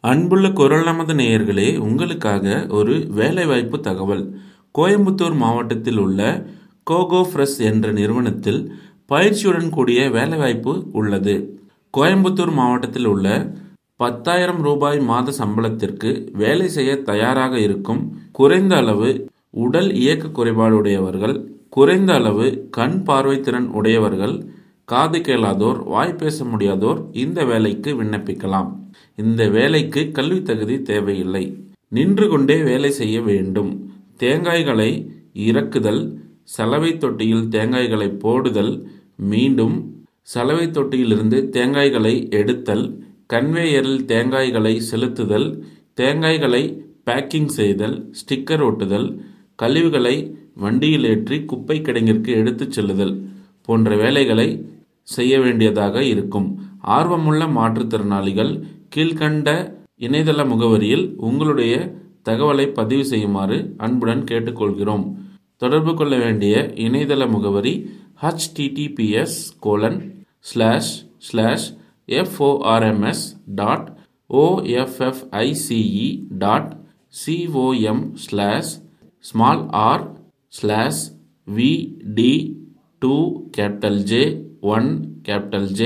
அன்புள்ள குரல் நமது நேயர்களே உங்களுக்காக ஒரு வேலைவாய்ப்பு தகவல் கோயம்புத்தூர் மாவட்டத்தில் உள்ள கோகோ ஃப்ரெஷ் என்ற நிறுவனத்தில் பயிற்சியுடன் கூடிய வேலைவாய்ப்பு உள்ளது கோயம்புத்தூர் மாவட்டத்தில் உள்ள பத்தாயிரம் ரூபாய் மாத சம்பளத்திற்கு வேலை செய்ய தயாராக இருக்கும் குறைந்த அளவு உடல் இயக்க குறைபாடு உடையவர்கள் குறைந்த அளவு கண் பார்வைத்திறன் உடையவர்கள் காது கேளாதோர் வாய் பேச முடியாதோர் இந்த வேலைக்கு விண்ணப்பிக்கலாம் இந்த வேலைக்கு கல்வி தகுதி தேவையில்லை நின்று கொண்டே வேலை செய்ய வேண்டும் தேங்காய்களை இறக்குதல் சலவை தொட்டியில் தேங்காய்களை போடுதல் மீண்டும் சலவை தொட்டியிலிருந்து தேங்காய்களை எடுத்தல் கன்வேயரில் தேங்காய்களை செலுத்துதல் தேங்காய்களை பேக்கிங் செய்தல் ஸ்டிக்கர் ஒட்டுதல் கழிவுகளை வண்டியில் ஏற்றி குப்பை கிடங்கிற்கு எடுத்துச் செல்லுதல் போன்ற வேலைகளை செய்ய வேண்டியதாக இருக்கும் ஆர்வமுள்ள மாற்றுத்திறனாளிகள் கீழ்கண்ட இணையதள முகவரியில் உங்களுடைய தகவலை பதிவு செய்யுமாறு அன்புடன் கேட்டுக்கொள்கிறோம் தொடர்பு கொள்ள வேண்டிய இணையதள முகவரி https colon slash slash F O R M S dot O F F I C E dot C O M slash small R slash V D two capital J one capital J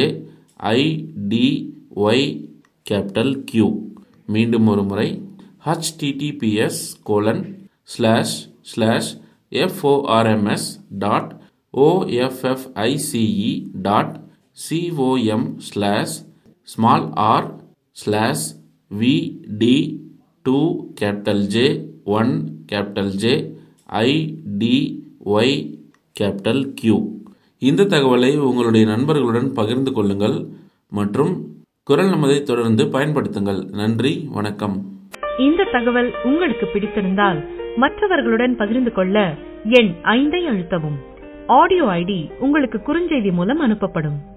I D Y capital Q மீண்டும் ஒரு முறை https colon slash slash F O R M S dot O F F I C E dot C O M slash small R slash V D two capital J one capital J I D Y capital Q இந்த தகவலை உங்களுடைய நண்பர்களுடன் பகிர்ந்து கொள்ளுங்கள் மற்றும் குரல் நமதை தொடர்ந்து பயன்படுத்துங்கள் நன்றி வணக்கம் இந்த தகவல் உங்களுக்கு பிடித்திருந்தால் மற்றவர்களுடன் பகிர்ந்து கொள்ள எண் ஐந்தை அழுத்தவும் ஆடியோ ஐடி உங்களுக்கு குறுஞ்செய்தி மூலம் அனுப்பப்படும்